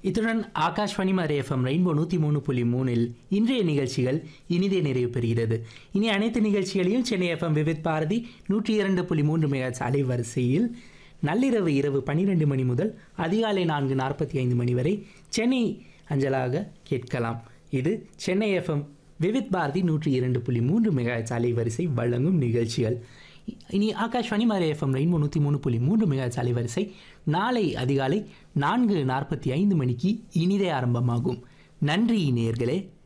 இத்துடன் ஆகாஷ்வாணி மறை FM rainbow நூற்றி மூணு புள்ளி மூணில் இன்றைய நிகழ்ச்சிகள் இனிதே நிறைவு பெறுகிறது இனி அனைத்து நிகழ்ச்சிகளையும் சென்னை எஃப்எம் விவித் பாரதி நூற்றி இரண்டு புள்ளி மூன்று மெகாட்ஸ் அலைவரிசையில் நள்ளிரவு இரவு பன்னிரெண்டு மணி முதல் அதிகாலை நான்கு நாற்பத்தி ஐந்து மணி வரை சென்னை அஞ்சலாக கேட்கலாம் இது சென்னை எஃப்எம் விவித் பாரதி நூற்றி இரண்டு புள்ளி மூன்று மெகாட்ஸ் அலைவரிசை வழங்கும் நிகழ்ச்சிகள் இனி ஆகாஷ்வாணி மறை எஃப்எம் ரெயின்போ நூற்றி மூணு புள்ளி மூன்று மெகாட்ஸ் அலைவரிசை நாளை அதிகாலை நான்கு நாற்பத்தி ஐந்து மணிக்கு இனிதே ஆரம்பமாகும் நன்றி நேயர்களே